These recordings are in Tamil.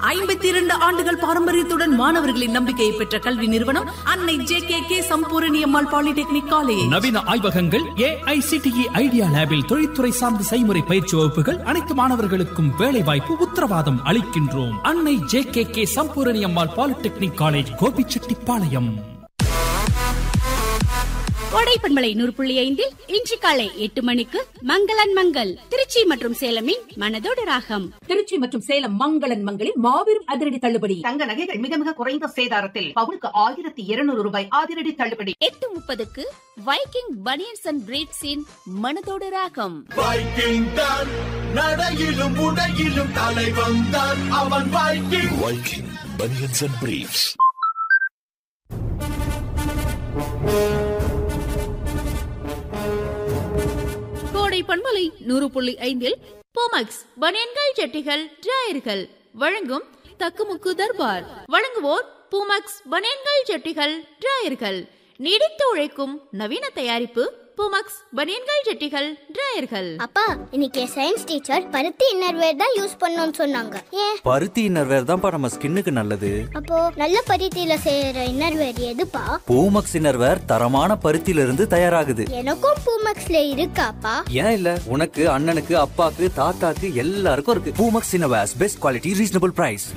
ஐம்பத்தி இரண்டு ஆண்டுகள் பாரம்பரியத்துடன் மாணவர்களின் நம்பிக்கையை பெற்ற கல்வி நிறுவனம் Annai J K K Sampoorani Ammal polytechnic college நவீன ஆய்வகங்கள் ஏஐசிடிஇ ஐடியா லேபில் தொழில்துறை சார்ந்த செய்முறை பயிற்சி வகுப்புகள் அனைத்து மாணவர்களுக்கும் வேலை வாய்ப்பு உத்தரவாதம் அளிக்கின்றோம் Annai J K K Sampoorani Ammal polytechnic college Gobichettipalayam Kodai பண்பலை நூறு புள்ளி ஐந்தில் இன்று காலை எட்டு மணிக்கு மங்களன் மங்கள் திருச்சி மற்றும் சேலமின் மனதோடு ராகம் திருச்சி மற்றும் சேலம் மங்களன் மங்களில் மாபெரும் அதிரடி தள்ளுபடி தங்க நகைகள் மிக மிக குறைந்த சேதாரத்தில் பவுனுக்கு ஆயிரத்தி இருநூறு ரூபாய் அதிரடி தள்ளுபடி எட்டு முப்பதுக்கு வைக்கிங் பனியன்ஸ் அண்ட் பிரீட்ஸின் மனதோடு ராகம் வைக்கிங் தான் நடையிலும் உடையிலும் தலை வந்தான் அவன் Viking Viking banians and briefs Kodai பண்பலை நூறு புள்ளி ஐந்தில் போமக்ஸ் பனியன்கள் ஜட்டிகள் டிராயர்கள் வழங்கும் தக்குமுக்கு தர்பார் வழங்குவோர் பூமக்ஸ் பனியன்கள் ஜட்டிகள் டிராயர்கள் நீடித்து உழைக்கும் நவீன தயாரிப்பு பூமக்ஸ் பனியன்கள் ஜட்டிகள் டிராயர்கள் அப்பா இன்னைக்கு சயின்ஸ் டீச்சர் பருத்தி இன்னர்வேர் தான் யூஸ் பண்ணணும்னு சொன்னாங்க ஏன் பருத்தி இன்னர்வேர் தான்ப்பா நம்ம ஸ்கின்னுக்கு நல்லது அப்போ நல்ல பருத்தியில செய்யற இன்னர்வேர் எதுப்பா பூமக்ஸ் இன்னர்வேர் தரமான பருத்தியில இருந்து தயாராகுது எனக்கும் பூமக்ஸ்ல இருக்காப்பா ஏன் இல்ல உனக்கு அண்ணனுக்கு அப்பாக்கு தாத்தாக்கு எல்லாருக்கும் இருக்கு Poomex innerwears best quality reasonable price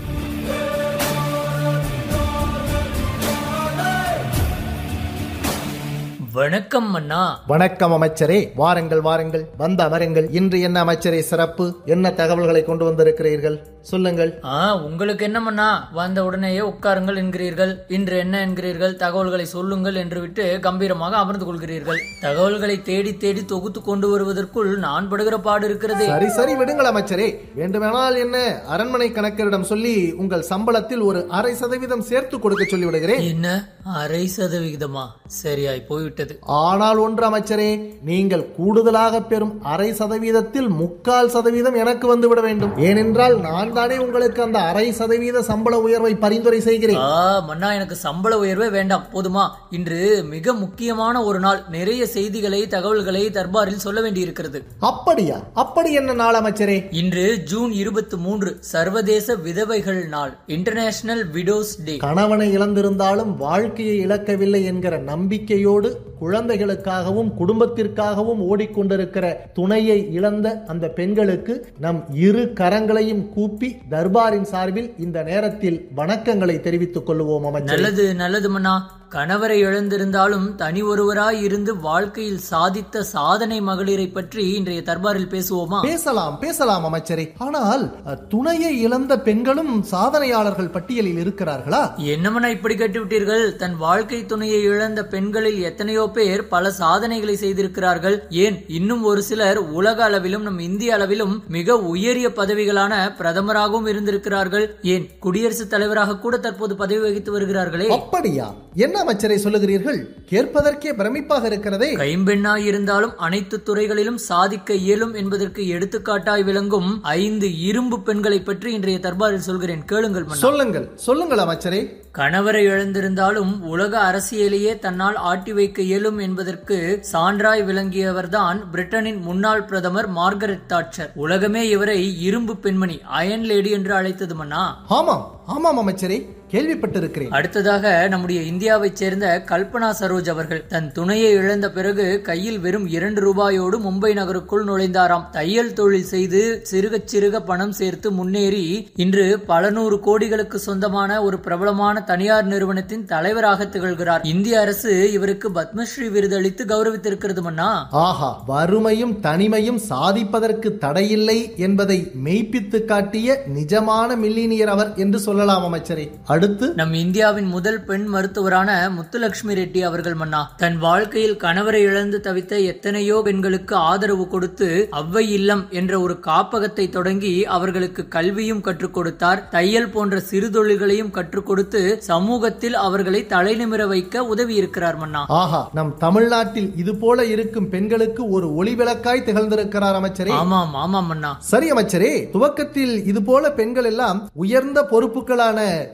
வணக்கம் அண்ணா வணக்கம் அமைச்சரே வாருங்கள் வாருங்கள் வந்த அமருங்கள் இன்று என்ன அமைச்சரே சிறப்பு என்ன தகவல்களை கொண்டு வந்திருக்கிறீர்கள் சொல்லுங்கள் ஆ உங்களுக்கு என்னமண்ணா வந்த உடனேயே உட்காருங்கள் என்கிறீர்கள் இன்று என்ன என்கிறீர்கள் தகவல்களை சொல்லுங்கள் என்று விட்டு கம்பீரமாக அமர்ந்து கொள்கிறீர்கள் தகவல்களை தேடி தேடி தொகுத்து கொண்டு வருவதற்குள் நான் படுகிற பாடு இருக்கிறது சரி சரி விடுங்கள் அமைச்சரே வேண்டுமானால் என்ன அரண்மனை கணக்கரிடம் சொல்லி உங்கள் சம்பளத்தில் ஒரு அரை சதவீதம் சேர்த்து கொடுக்க சொல்லி விடுகிறேன் என்ன அரை சதவிகிதமா சரியாய் போய்விட்டது ஆனால் ஒன்று அமைச்சரே நீங்கள் கூடுதலாக பெறும் அரை சதவீதத்தில் முக்கால் சதவீதம் எனக்கு வந்து விட வேண்டும் ஏனென்றால் நான் தானே உங்களுக்கு அந்த அரை சதவீத சம்பள உயர்வை பரிந்துரை செய்கிறேன் ஆ மன்னா எனக்கு சம்பள உயர்வே வேண்டாம் போதுமா இன்று மிக முக்கியமான ஒரு நாள் நிறைய செய்திகளை தகவல்களை தர்பாரில் சொல்ல வேண்டியிருக்கிறது அப்படியா அப்படி என்ன நாள் அமைச்சரே இன்று ஜூன் இருபத்தி மூன்று சர்வதேச விதவைகள் நாள் இன்டர்நேஷனல் விடோஸ் டே கணவனை இழந்திருந்தாலும் வாழ்க்கையை இழக்கவில்லை என்கிற நம்பிக்கையோடு குழந்தைகளுக்காகவும் குடும்பத்திற்காகவும் ஓடிக்கொண்டிருக்கிற துணையை இழந்த அந்த பெண்களுக்கு நம் இரு கரங்களையும் கூப்பி தர்பாரின் சார்பில் இந்த நேரத்தில் வணக்கங்களை தெரிவித்துக் கொள்வோம் அமைச்சர் நல்லது நல்லது மன்னா கணவரை இழந்திருந்தாலும் தனி ஒருவராய் இருந்து வாழ்க்கையில் சாதித்த சாதனை மகளிரை பற்றி இன்றைய தர்பாரில் பேசுவோமா பேசலாம் பேசலாம் அமைச்சரே ஆனால் அ, துணையை இழந்த பெண்களும் சாதனையாளர்கள் பட்டியலில் இருக்கிறார்களா என்னமண்ணா இப்படி கேட்டுவிட்டீர்கள் தன் வாழ்க்கை துணையை இழந்த பெண்களில் எத்தனையோ பேர் பல சாதனைகளை செய்திருக்கிறார்கள் ஏன் இன்னும் ஒரு சிலர் உலக அளவிலும் நம் இந்திய அளவிலும் மிக உயரிய பதவிகளான பிரதமராகவும் இருந்திருக்கிறார்கள் ஏன் குடியரசுத் தலைவராக கூட தற்போது பதவி வகித்து வருகிறார்களே அப்படியா என்ன அமைச்சரை சொல்லுகிறீர்கள் கேட்பதற்கே பிரமிப்பாக இருக்கிறதே கைம்பெண்ணாய் இருந்தாலும் அனைத்து துறைகளிலும் சாதிக்க இயலும் என்பதற்கு எடுத்துக்காட்டாய் விளங்கும் ஐந்து இரும்பு பெண்களை பற்றி இன்றைய தர்பாரில் சொல்கிறேன் கேளுங்கள் மன்னா சொல்லுங்கள் சொல்லுங்கள் அமைச்சரே கணவரை இழந்திருந்தாலும் உலக அரசியலையே தன்னால் ஆட்டி வைக்க இயலும் என்பதற்கு சான்றாய் விளங்கியவர்தான் பிரிட்டனின் முன்னாள் பிரதமர் மார்கரெட் தாட்சர் உலகமே இவரை இரும்பு பெண்மணி அயன் லேடி என்று அழைத்தது மன்னா ஆமாம் ஆமாம் அமைச்சரே கேள்விப்பட்டிருக்கிறேன் அடுத்ததாக நம்முடைய இந்தியாவைச் சேர்ந்த கல்பனா சரோஜ் அவர்கள் தன் துணையை இழந்த பிறகு கையில் வெறும் இரண்டு ரூபாயோடு மும்பை நகருக்குள் நுழைந்தாராம் தையல் தொழில் செய்து சிறுக சிறுக பணம் சேர்த்து முன்னேறி இன்று பல நூறு கோடிகளுக்கு சொந்தமான ஒரு பிரபலமான தனியார் நிறுவனத்தின் தலைவராக திகழ்கிறார் இந்திய அரசு இவருக்கு பத்மஸ்ரீ விருது அளித்து கௌரவித்திருக்கிறது மன்னா ஆஹா வறுமையும் தனிமையும் சாதிப்பதற்கு தடையில்லை என்பதை மெய்ப்பித்து காட்டிய நிஜமான மில்லினியர் அவர் என்று சொல்லலாம் அமைச்சரே அடுத்து நம் இந்தியாவின் முதல் பெண் மருத்துவரான முத்துலட்சுமி ரெட்டி அவர்கள் மன்னா தன் வாழ்க்கையில் கணவரை இழந்து தவித்த எத்தனையோ பெண்களுக்கு ஆதரவு கொடுத்து அவ்வை இல்லம் என்ற ஒரு காப்பகத்தை தொடங்கி அவர்களுக்கு கல்வியும் கற்றுக் கொடுத்தார் தையல் போன்ற சிறு தொழில்களையும் கற்றுக் கொடுத்து சமூகத்தில் அவர்களை தலைநிமிர வைக்க உதவி இருக்கிறார் மன்னா ஆஹா நம் தமிழ்நாட்டில் இது போல இருக்கும் பெண்களுக்கு ஒரு ஒளிவிளக்காய் திகழ்ந்திருக்கிறார் அமைச்சரே ஆமாம் ஆமாம் மன்னா சரி அமைச்சரே துவக்கத்தில் இது போல பெண்கள் எல்லாம் உயர்ந்த பொறுப்புகளான